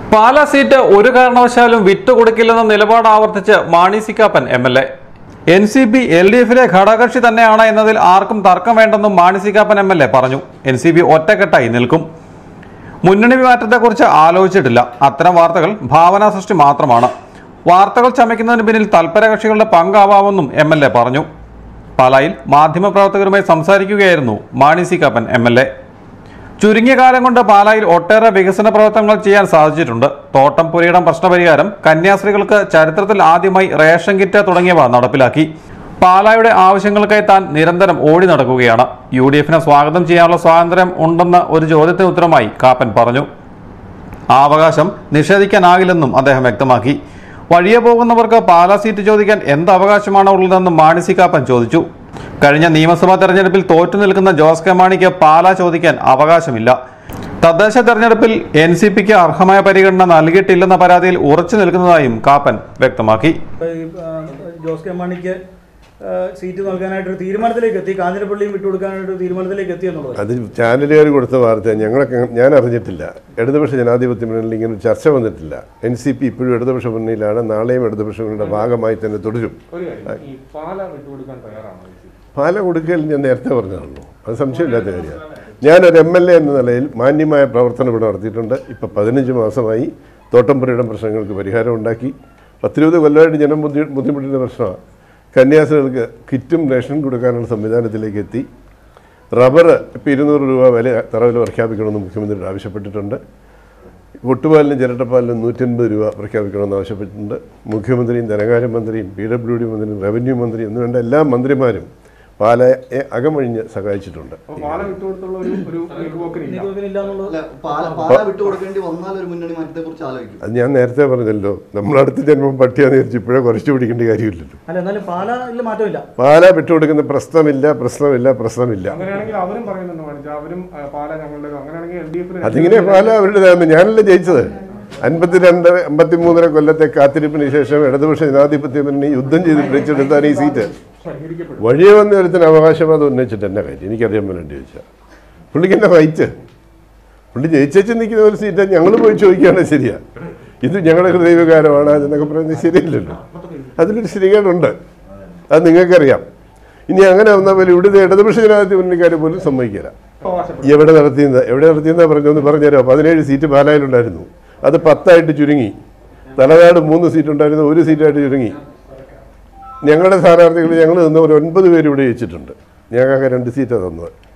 Pala seat ഒരു കാരണവശാലും വിട്ടുകൊടുക്കില്ലെന്ന നിലപാട് ആവർത്തിച്ച് Mani C Kappan M L A N C P L D എഫിലെ ഘടകകക്ഷി തന്നെയാണ് എന്നതിൽ ആർക്കും തർക്കം വേണ്ടെന്നും Mani C Kappan M L A പറഞ്ഞു എൻ സി പി ഒറ്റക്കെട്ടായി നിൽക്കും മുന്നണി മാറ്റത്തെക്കുറിച്ച് ആലോചിച്ചിട്ടില്ല അത്തരം വാർത്തകൾ ഭാവനാ സൃഷ്ടി മാത്രമാണ് വാർത്തകൾ ചമയ്ക്കുന്നതിന് പിന്നിൽ തൽപര കക്ഷികളുടെ പങ്കാവാമെന്നും എം എൽ എ പറഞ്ഞു പാലായിൽ മാധ്യമപ്രവർത്തകരുമായി സംസാരിക്കുകയായിരുന്നു Mani C Kappan M L A ചുരുങ്ങിയ കാലം കൊണ്ട് പാലായിൽ ഒട്ടേറെ വികസന പ്രവർത്തനങ്ങൾ ചെയ്യാൻ സാധിച്ചിട്ടുണ്ട് തോട്ടം പുരയിടം പ്രശ്നപരിഹാരം കന്യാസ്ത്രീകൾക്ക് ചരിത്രത്തിൽ ആദ്യമായി റേഷൻ കിറ്റ് തുടങ്ങിയവ നടപ്പിലാക്കി പാലായുടെ ആവശ്യങ്ങൾക്കായി താൻ നിരന്തരം ഓടി നടക്കുകയാണ് യു ഡി എഫിനെ സ്വാഗതം ചെയ്യാനുള്ള സ്വാതന്ത്ര്യം ഉണ്ടെന്ന ഒരു ചോദ്യത്തിന് ഉത്തരമായി കാപ്പൻ പറഞ്ഞു ആ അവകാശം നിഷേധിക്കാനാകില്ലെന്നും അദ്ദേഹം വ്യക്തമാക്കി വഴിയെ പോകുന്നവർക്ക് പാലാ സീറ്റ് ചോദിക്കാൻ എന്ത് അവകാശമാണ് ഉള്ളതെന്ന് മാണി സി കാപ്പൻ ചോദിച്ചു കഴിഞ്ഞ നിയമസഭാ തെരഞ്ഞെടുപ്പിൽ തോറ്റു നിൽക്കുന്ന ജോസ് കെ മാണിക്ക് പാലാ ചോദിക്കാൻ അവകാശമില്ല തദ്ദേശ തെരഞ്ഞെടുപ്പിൽ എൻ സി പിക്ക് അർഹമായ പരിഗണന നൽകിയിട്ടില്ലെന്ന പരാതിയിൽ ഉറച്ചു നിൽക്കുന്നതായും കാപ്പൻ വ്യക്തമാക്കി ഈ, ആ, ജോസ് കെ മാണിക്ക് ആ, സീറ്റ് നൽകാനായിട്ടൊരു തീരുമാനത്തിലേക്ക് എത്തി കാഞ്ഞിരപ്പള്ളിയും വിട്ടുകൊടുക്കാനായിട്ടൊരു തീരുമാനത്തിലേക്ക് എത്തി എന്നുള്ളത് അത് ചാനലുകാർ കൊടുത്ത വാർത്ത ഞങ്ങളൊക്കെ ഞാൻ അറിഞ്ഞിട്ടില്ല ഇടതുപക്ഷ ജനാധിപത്യ മുന്നണിയിൽ ഇങ്ങനെ ഒരു ചർച്ച വന്നിട്ടില്ല എൻ സി പി ഇപ്പോഴും ഇടതുപക്ഷ മുന്നണിയിലാണ് നാളെയും ഇടതുപക്ഷങ്ങളുടെ ഭാഗമായി തന്നെ തുടരും ഒരു കാര്യം ഈ പാല വിട്ടുകൊടുക്കാൻ തയ്യാറാണോ ഈ സീറ്റ്? പാല കൊടുക്കൽ ഞാൻ നേരത്തെ പറഞ്ഞതാണല്ലോ അത് സംശയമില്ലാത്ത കാര്യമാണ് ഞാനൊരു എം എൽ എ എന്ന നിലയിൽ മാന്യമായ പ്രവർത്തനം ഇവിടെ നടത്തിയിട്ടുണ്ട് ഇപ്പം പതിനഞ്ച് മാസമായി തോട്ടംപുരയുടെ പ്രശ്നങ്ങൾക്ക് പരിഹാരം ഉണ്ടാക്കി പത്തിരുപത് കൊല്ലമായിട്ട് ജനം ബുദ്ധി ബുദ്ധിമുട്ടുന്ന പ്രശ്നമാണ് കന്യാസ്ത്രീകൾക്ക് കിറ്റും റേഷൻ കൊടുക്കാനുള്ള സംവിധാനത്തിലേക്ക് എത്തി റബ്ബർ ഇപ്പോൾ ഇരുന്നൂറ് രൂപ വില തറവിൽ പ്രഖ്യാപിക്കണമെന്ന് മുഖ്യമന്ത്രി ആവശ്യപ്പെട്ടിട്ടുണ്ട് ഒട്ടുപാലിനും ചിരട്ടപ്പാലിനും നൂറ്റൻപത് രൂപ പ്രഖ്യാപിക്കണമെന്ന് ആവശ്യപ്പെട്ടിട്ടുണ്ട് മുഖ്യമന്ത്രിയും ധനകാര്യമന്ത്രിയും പി ഡബ്ല്യു ഡി മന്ത്രിയും റവന്യൂ മന്ത്രിയും എന്ന് വേണ്ട എല്ലാ മന്ത്രിമാരും പാലയെ അകമഴിഞ്ഞ് സഹായിച്ചിട്ടുണ്ട് അപ്പൊ പാല വിട്ടുകൊടുത്തുള്ള ഒരു ഒരു നീക്കുപോക്കിനില്ല നീക്കുപോക്കിനില്ല എന്നുള്ളത് അല്ല പാല പാല വിട്ടു കൊടുക്കേണ്ടി വന്നാൽ ഒരു മുന്നണി മാറ്റത്തെ കുറിച്ച് ആലോചിക്കും അത് ഞാൻ നേരത്തെ പറഞ്ഞല്ലോ നമ്മളടുത്ത ജന്മം പട്ടിയാന്ന് വിചാരിച്ച് ഇപ്പോഴേ കുറച്ച് പിടിക്കേണ്ട കാര്യമില്ലല്ലോ അല്ല എന്നാലും പാലയിൽ മാറ്റമില്ല പാല വിട്ടുകൊടുക്കുന്ന പ്രശ്നമില്ല പ്രശ്നമില്ല പ്രശ്നമില്ല അങ്ങനെയാണെങ്കിൽ അവരും പറയുന്നുണ്ട് മണിച്ച അവരും ആ, പാല ഞങ്ങളുടെ അങ്ങനെയാണെങ്കിൽ എൽ ഡി എഫിന് അതിങ്ങനെ പാല അവരുടേതാണ് ഞാനല്ലേ ജയിച്ചത് അൻപത്തിരണ്ട് അമ്പത്തിമൂന്നര കൊല്ലത്തെ കാത്തിരിപ്പിന് ശേഷം ഇടതുപക്ഷ ജനാധിപത്യ മുന്നണി യുദ്ധം ചെയ്ത് പിടിച്ചെടുത്താണ് ഈ സീറ്റ് പരിഹരിക്കപ്പെടും വഴിയെ വന്ന ഒരുത്തിന് അവകാശവാദം ഉന്നയിച്ചിട്ട് എന്നെ കാര്യം എനിക്കറിയാൻ വേണ്ടി ചോദിച്ചാൽ പുള്ളിക്ക് എന്നെ റൈറ്റ് പുള്ളി ജയിച്ചു നിൽക്കുന്ന ഒരു സീറ്റ് ഞങ്ങൾ പോയി ചോദിക്കുകയാണ് ശരിയാ ഇത് ഞങ്ങളുടെ ഹൃദയവികാരമാണ് എന്നൊക്കെ പറയുന്നത് ശരിയല്ലല്ലോ അതിലൊരു ശരികേടുണ്ട് അത് നിങ്ങൾക്കറിയാം ഇനി അങ്ങനെ വന്നാൽ പോലും ഇവിടുത്തെ ഇടതുപക്ഷ ജനാധിപത്യ മുന്നണിക്കാർ പോലും സമ്മതിക്കില്ല അവകാശപ്പെടും എവിടെ നടത്തിയെന്ന് എവിടെ നടത്തിയെന്നാ പറഞ്ഞൊന്ന് പറഞ്ഞുതരാം പതിനേഴ് സീറ്റ് പാലായിലുണ്ടായിരുന്നു അത് പത്തായിട്ട് ചുരുങ്ങി തലനാട് മൂന്ന് സീറ്റ് ഉണ്ടായിരുന്നു ഒരു സീറ്റായിട്ട് ചുരുങ്ങി ഞങ്ങളുടെ സ്ഥാനാർത്ഥികൾ ഞങ്ങൾ നിന്ന് ഒരു ഒൻപത് പേര് ഇവിടെ ജയിച്ചിട്ടുണ്ട് ഞങ്ങൾക്ക് രണ്ട് സീറ്റാണ് തന്നത്